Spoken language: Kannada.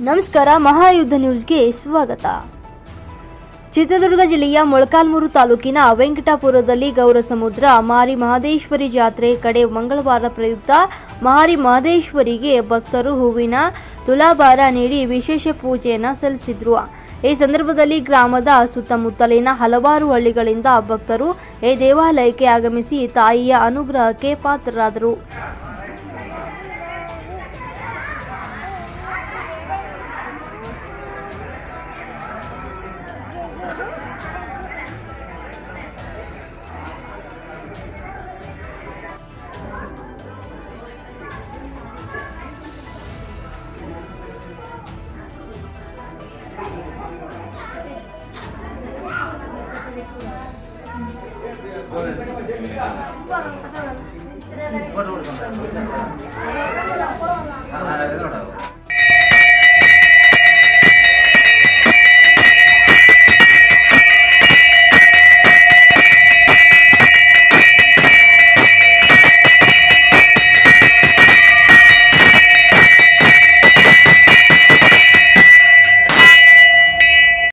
ನಮಸ್ಕಾರ ಮಹಾಯುದ್ಧ ನ್ಯೂಸ್ಗೆ ಸ್ವಾಗತ ಚಿತ್ರದುರ್ಗ ಜಿಲ್ಲೆಯ ಮೊಳಕಾಲ್ಮೂರು ತಾಲೂಕಿನ ವೆಂಕಟಾಪುರದಲ್ಲಿ ಗೌರಸಮುದ್ರ ಮಾರಿ ಮಹದೇಶ್ವರಿ ಜಾತ್ರೆ ಕಡೆ ಮಂಗಳವಾರ ಪ್ರಯುಕ್ತ ಮಾರಿ ಮಹದೇಶ್ವರಿಗೆ ಭಕ್ತರು ಹೂವಿನ ತುಲಾಭಾರ ನೀಡಿ ವಿಶೇಷ ಪೂಜೆಯನ್ನು ಸಲ್ಲಿಸಿದ್ರು ಈ ಸಂದರ್ಭದಲ್ಲಿ ಗ್ರಾಮದ ಸುತ್ತಮುತ್ತಲಿನ ಹಲವಾರು ಹಳ್ಳಿಗಳಿಂದ ಭಕ್ತರು ಈ ದೇವಾಲಯಕ್ಕೆ ಆಗಮಿಸಿ ತಾಯಿಯ ಅನುಗ್ರಹಕ್ಕೆ ಪಾತ್ರರಾದರು ನೋಡು